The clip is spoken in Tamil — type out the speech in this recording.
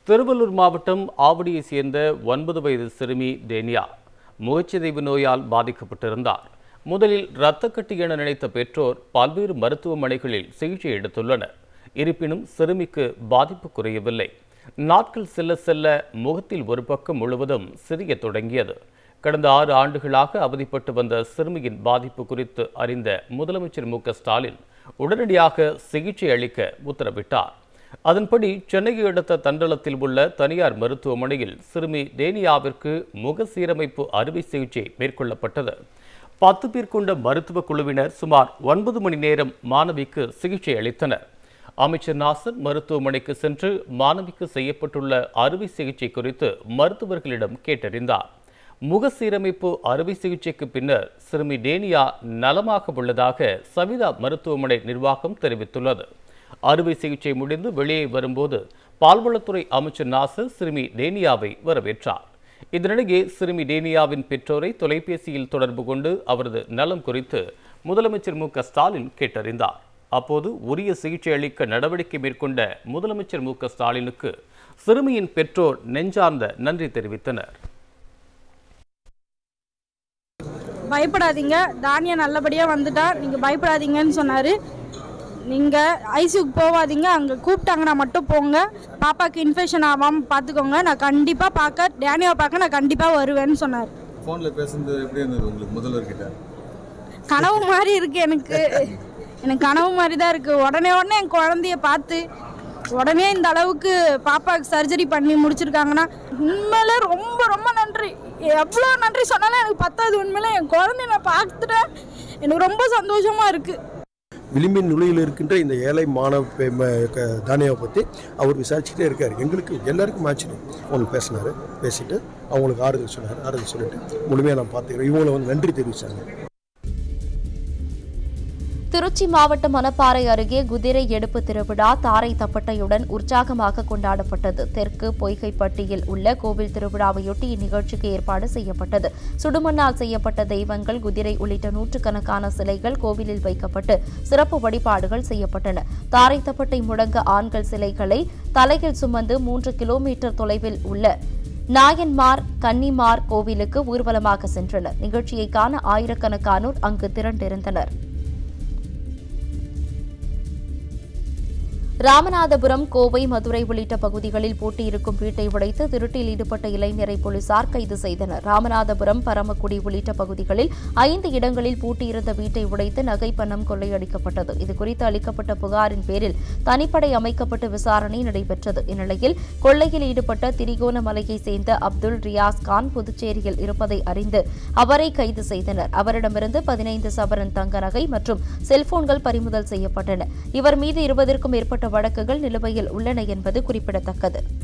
திருவள்ளூர் மாவட்டம் ஆவடியைச் சேர்ந்த ஒன்பது வயது சிறுமி டேனியா முகச்சிதைவு நோயால் பாதிக்கப்பட்டிருந்தார் முதலில் இரத்தக்கட்டி என நினைத்த பெற்றோர் பல்வேறு மருத்துவமனைகளில் சிகிச்சை எடுத்துள்ளனர் இருப்பினும் சிறுமிக்கு பாதிப்பு குறையவில்லை நாட்கள் செல்ல செல்ல முகத்தில் ஒரு பக்கம் முழுவதும் சிறிய தொடங்கியது கடந்த ஆறு ஆண்டுகளாக அவதிப்பட்டு வந்த சிறுமியின் பாதிப்பு குறித்து அறிந்த முதலமைச்சர் மு க ஸ்டாலின் உடனடியாக சிகிச்சை அளிக்க உத்தரவிட்டார் அதன்படி சென்னையை அடுத்த தண்டலத்தில் உள்ள தனியார் மருத்துவமனையில் சிறுமி டேனியாவிற்கு முக சீரமைப்பு அறுவை சிகிச்சை மேற்கொள்ளப்பட்டது பத்து பேர் கொண்ட மருத்துவ குழுவினர் சுமார் ஒன்பது மணி நேரம் மாணவிக்கு சிகிச்சை அளித்தனர் அமைச்சர் நாசர் மருத்துவமனைக்கு சென்று மாணவிக்கு செய்யப்பட்டுள்ள அறுவை சிகிச்சை குறித்து மருத்துவர்களிடம் கேட்டறிந்தார் முக சீரமைப்பு அறுவை சிகிச்சைக்கு பின்னர் சிறுமி டேனியா நலமாக உள்ளதாக சவிதா மருத்துவமனை நிர்வாகம் தெரிவித்துள்ளது அறுவை சிகிச்சை முடிந்து வெளியே வரும்போது பால்வளத்துறை அமைச்சர் நாசர் சிறுமி டேனியாவை வரவேற்றார் இதனிடையே சிறுமி டேனியாவின் பெற்றோரை தொலைபேசியில் தொடர்பு கொண்டு அவரது நலம் குறித்து முதலமைச்சர் மு க ஸ்டாலின் கேட்டறிந்தார் அப்போது உரிய சிகிச்சை அளிக்க நடவடிக்கை மேற்கொண்ட முதலமைச்சர் மு க ஸ்டாலினுக்கு சிறுமியின் பெற்றோர் நெஞ்சார்ந்த நன்றி தெரிவித்தனர் பயப்படாதீங்க தானியா நல்லபடியாக வந்துட்டா நீங்கள் பயப்படாதீங்கன்னு சொன்னார் நீங்கள் ஐசியூக்கு போகாதீங்க அங்கே கூப்பிட்டாங்கன்னா மட்டும் போங்க பாப்பாக்கு இன்ஃபெக்ஷன் ஆகாமல் பார்த்துக்கோங்க நான் கண்டிப்பாக பார்க்க டேனியாவை பார்க்க நான் கண்டிப்பாக வருவேன்னு சொன்னார் ஃபோனில் பேசுறது எப்படி இருந்தது உங்களுக்கு முதல்வர்கிட்ட கனவு மாதிரி இருக்கு எனக்கு எனக்கு கனவு மாதிரி தான் இருக்கு உடனே உடனே என் குழந்தைய பார்த்து உடனே இந்த அளவுக்கு பாப்பாவுக்கு சர்ஜரி பண்ணி முடிச்சிருக்காங்கன்னா உண்மையில ரொம்ப ரொம்ப நன்றி எவ்வளோ நன்றி சொன்னாலும் எனக்கு பத்தாது உண்மையில என் குழந்தைய நான் பார்த்துட்டேன் எனக்கு ரொம்ப சந்தோஷமா இருக்கு விளிம்பின் நுழையில் இருக்கின்ற இந்த ஏழை மாணவ பெ- ம- க- தானியாவை பற்றி அவர் விசாரிச்சுட்டே இருக்கார் எங்களுக்கு எல்லாருக்கும் ஆச்சரியம் ஃபோன் பேசினார் பேசிட்டு அவங்களுக்கு ஆறுதல் சொன்னார் ஆறுதல் சொல்லிட்டு முழுமையாக நான் பார்த்துக்கிறேன் இவங்களை வந்து நன்றி தெரிவித்தாங்க திருச்சி மாவட்டம் மணப்பாறை அருகே குதிரை எடுப்பு திருவிழா தாரை தப்பட்டையுடன் உற்சாகமாக கொண்டாடப்பட்டது தெற்கு பொய்கைப்பட்டியில் உள்ள கோவில் திருவிழாவையொட்டி இந்நிகழ்ச்சிக்கு ஏற்பாடு செய்யப்பட்டது சுடுமண்ணால் செய்யப்பட்ட தெய்வங்கள் குதிரை உள்ளிட்ட நூற்றுக்கணக்கான சிலைகள் கோவிலில் வைக்கப்பட்டு சிறப்பு வழிபாடுகள் செய்யப்பட்டன தாரை தப்பட்டை முழங்க ஆண்கள் சிலைகளை தலையில் சுமந்து மூன்று கிலோமீட்டர் தொலைவில் உள்ள நாயன்மார் கன்னிமார் கோவிலுக்கு ஊர்வலமாக சென்றனர் நிகழ்ச்சியை காண ஆயிரக்கணக்கானோர் அங்கு திரண்டிருந்தனர் ராமநாதபுரம் கோவை மதுரை உள்ளிட்ட பகுதிகளில் பூட்டியிருக்கும் வீட்டை உடைத்து திருட்டில் ஈடுபட்ட இளைஞரை போலீசார் கைது செய்தனர் ராமநாதபுரம் பரமக்குடி உள்ளிட்ட பகுதிகளில் ஐந்து இடங்களில் பூட்டியிருந்த வீட்டை உடைத்து நகை பணம் கொள்ளையடிக்கப்பட்டது இதுகுறித்து அளிக்கப்பட்ட புகாரின் பேரில் தனிப்படை அமைக்கப்பட்டு விசாரணை நடைபெற்றது இந்நிலையில் கொள்ளையில் ஈடுபட்ட திரிகோணமலையைச் சேர்ந்த அப்துல் ரியாஸ் கான் புதுச்சேரியில் இருப்பதை அறிந்து அவரை கைது செய்தனர் அவரிடமிருந்து பதினைந்து சவரன் தங்க நகை மற்றும் செல்போன்கள் பறிமுதல் செய்யப்பட்டன இவர் மீது இருபதற்கும் மேற்பட்ட வழக்குகள் நிலுவையில் உள்ளன என்பது குறிப்பிடத்தக்கது